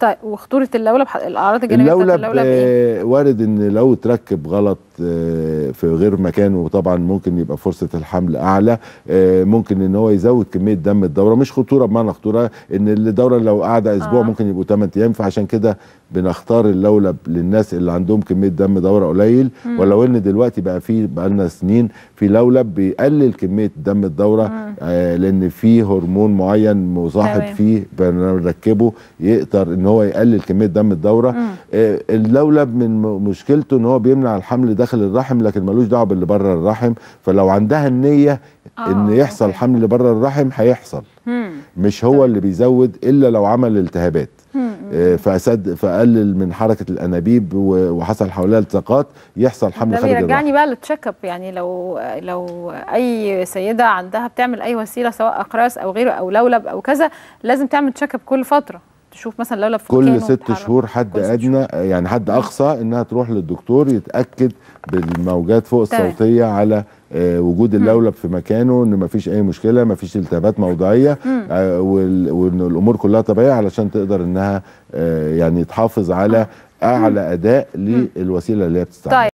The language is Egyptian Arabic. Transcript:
طيب وخطوره اللولب ح- الاعراض الجانبيه بتاعت اللولب اللولب ايه؟ آه، وارد ان لو اتركب غلط آه، في غير مكانه طبعا ممكن يبقى فرصه الحمل اعلى آه، ممكن ان هو يزود كميه دم الدوره مش خطوره بمعنى خطوره ان الدوره لو قاعده اسبوع آه. ممكن يبقوا 8 ايام فعشان كده بنختار اللولب للناس اللي عندهم كميه دم دوره قليل مم. ولو ان دلوقتي بقى في بقى لنا سنين في لولب بيقلل كميه دم الدوره مم. آه لان في هرمون معين مصاحب تمام. فيه بنركبه يقدر ان هو يقلل كميه دم الدوره مم. آه، اللولب من م- مشكلته ان هو بيمنع الحمل داخل الرحم لكن ملوش دعوه باللي بره الرحم فلو عندها النيه ان آه، يحصل أوكي. حمل بره الرحم هيحصل مم. مش هو تمام. اللي بيزود الا لو عمل التهابات مم. آه، فأسد فقلل من حركه الانابيب و- وحصل حواليها التصاقات يحصل حمل ده خارج الرحم بيرجعني بقى للتشيك اب يعني لو لو اي سيده عندها بتعمل اي وسيله سواء اقراص او غيره او لولب او كذا لازم تعمل تشيك اب كل فتره تشوف مثلا لولب في مكانه كل ست ويتحرك. شهور حد كل ست ادنى يعني حد اقصى انها تروح للدكتور يتاكد بالموجات فوق تمام. الصوتيه على آه، وجود اللولب في مكانه ان مفيش اي مشكله مفيش التهابات موضعيه مم. آه، وال- وان الامور كلها طبيعيه علشان تقدر انها آه، يعني تحافظ على اعلى اداء للوسيله اللي هي بتستعملها طيب